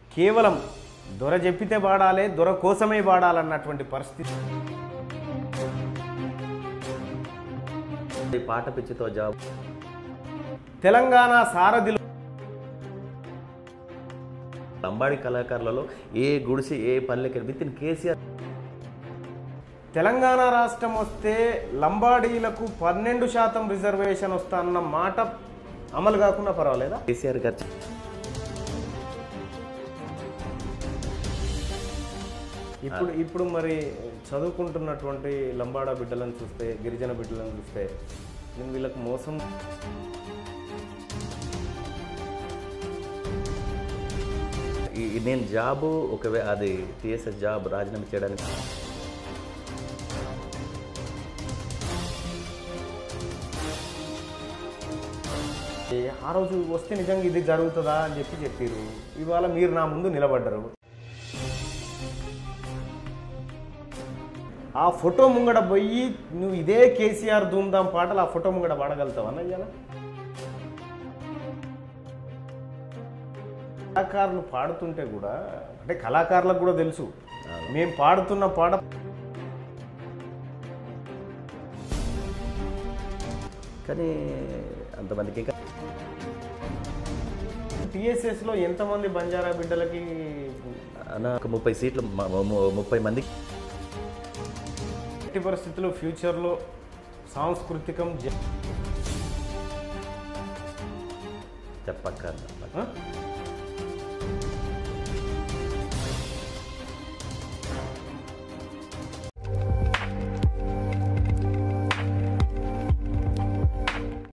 కేవలం దొర చెప్పితే వాడాలి దొర కోసమే వాడాలన్నటువంటి పరిస్థితి ఈ పాట పిచ్చితో జాబ్ తెలంగాణ సారథిలో లంబాడి కళాకారులలో ఏ గుడిసి ఏ పల్లెకి విత్ ఇన్ కేసీఆర్ తెలంగాణ రాష్ట్రం వస్తే లంబాడీలకు పన్నెండు శాతం రిజర్వేషన్ వస్తా అన్న మాట అమలు కాకుండా పర్వాలేదా కేసీఆర్ గారు ఇప్పుడు ఇప్పుడు మరి చదువుకుంటున్నటువంటి లంబాడా బిడ్డలను చూస్తే గిరిజన బిడ్డలను చూస్తే నేను వీళ్ళకి మోసం ఈ- ఈ నేను జాబు ఒకవే అది టీఎస్ఎస్ జాబ్ రాజీనామా చేయడానికి ఏ, ఆ రోజు వస్తే నిజంగా ఇది జరుగుతుందా అని చెప్పి చెప్పారు ఇవాళ మీరు నా ముందు నిలబడ్డరు ఆ ఫోటో ముంగడ పోయి నువ్వు ఇదే కేసీఆర్ ధూమ్ధాం పాటలు ఆ ఫోటో ముంగడ పాడగలుగుతావా అన్నయ్యాల కళాకారులు పాడుతుంటే కూడా అంటే కళాకారులకు కూడా తెలుసు మేము పాడుతున్న పాట కానీ అంతమందికి ఇంకా టిఎస్ఎస్ లో ఎంతమంది బంజారా బిడ్డలకి అన్న ఒక ముప్పై సీట్లు మ- ము- ముప్పై మంది ఎట్టి పరిస్థితుల్లో ఫ్యూచర్లో సాంస్కృతికం జ- చెప్పక్క ఆ?